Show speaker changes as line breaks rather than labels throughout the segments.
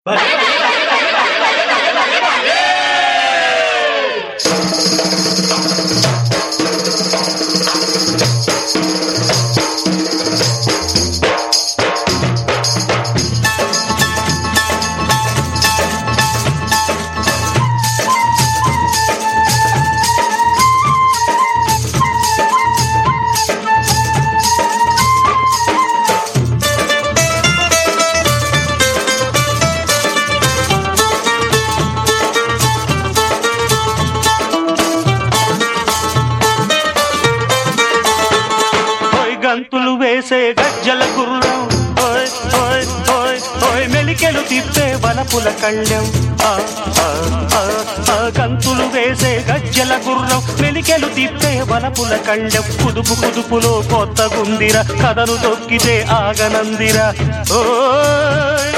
ఓయ్ గంతులు వేసే గజ్జల గుర్రం ఓయ్ ఓయ్ ఓయ్ ఓయ్ మెలికెలు తిప్పే వలపుల కళ్ళెం ఆ, ఆ, ఆ, ఆ, గంతులు వేసే గజ్జల గుర్రం మెలికెలు తిప్పే వలపుల కళ్ళెం కుదుపు కుదుపులో కొత్త గుందిర కథను తొక్కితే ఆగనందిర ఓయ్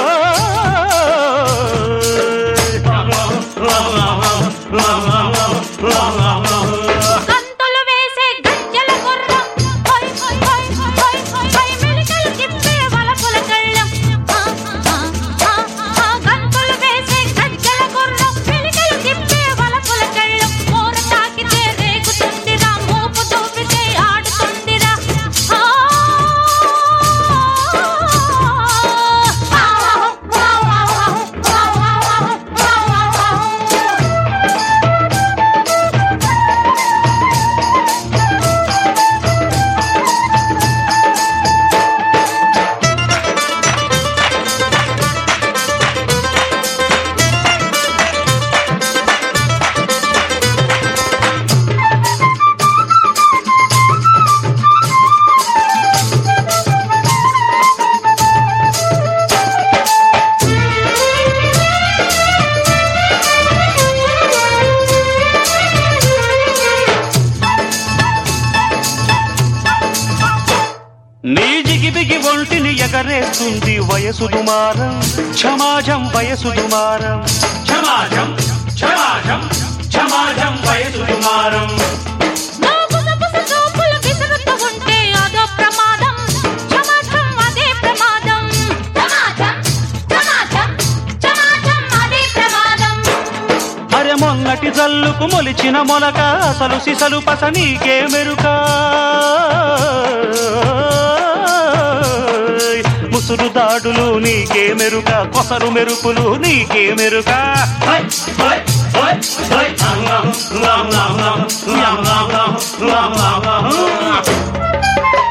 గంతులు వేసే గజ్జల గుర్రం హై హై హై హై హై హై మెలికలు తిప్పే వలపుల కళ్ళం ఆ, ఆ, ఆ, ఆ, గంతులు వేసే గజ్జల గుర్రం మెలికలు తిప్పే వలపుల కళ్ళం మోర తాకితే రేగుతుందిరా మోపు దూపితే ఆడుతుందిరా ఆ,
నీ జిగిబిగి ఒంటిని ఎగరేస్తుంది వయసు దుమారం క్షమాజం వయసు దుమారం
క్షమాజం క్షమాజం క్షమాజం వయసు దుమారం
నా బుసబుస చూపులు విసురుతూ ఉంటే అదో ప్రమాదం క్షమాచం అదే ప్రమాదం క్షమాచం క్షమాచం క్షమాచం అదే ప్రమాదం
అరె మొన్నటి జల్లుకు మొలిచిన మొలక అసలు సిసలు పస నీకే మెరుక ముసురు దాడులు నీకే మెరుక కొసరు మెరుపులు నీకే మెరుక
హై హై హై హై లాం లాం లాం లాం లాం లాం లాం లాం లాం లాం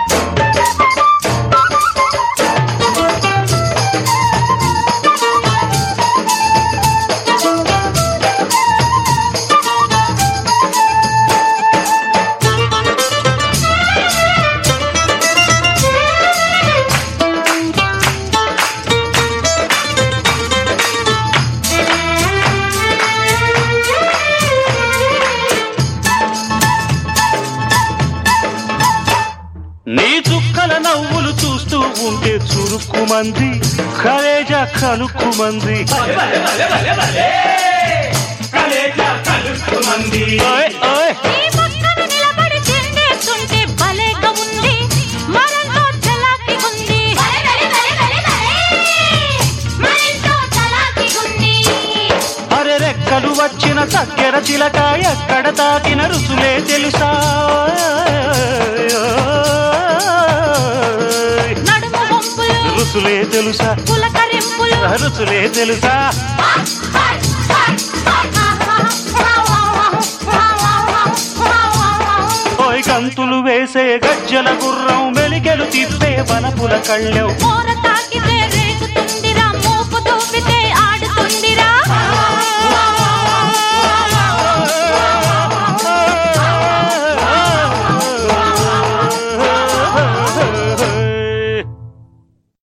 నీ చుక్కల నవ్వులు చూస్తూ ఉంటే చురుక్కు మంది కలేజ కలుక్కు మంది
భలే భలే భలే భలే భలే కలేజా కలుస్తుమంది
ఓయ్ ఓయ్
నీ పక్కన నిలబడి తిండేస్తుంటే భలేగా ఉంది మరంతో చలాకి ఉంది మరింతో చలాకి ఉంది
అరె రెక్కలు వచ్చిన చక్కెర చిలక ఎక్కడ తాకిన రుసులే తెలుసా
నడుము వంపులు
రుసులే తెలుసా
పులకరింపులు
రుసులే తెలుసా ఓయ్ గంతులు వేసే గజ్జల గుర్రం మెలికెలు తిప్పే వనపుల కళ్ళెం
మోర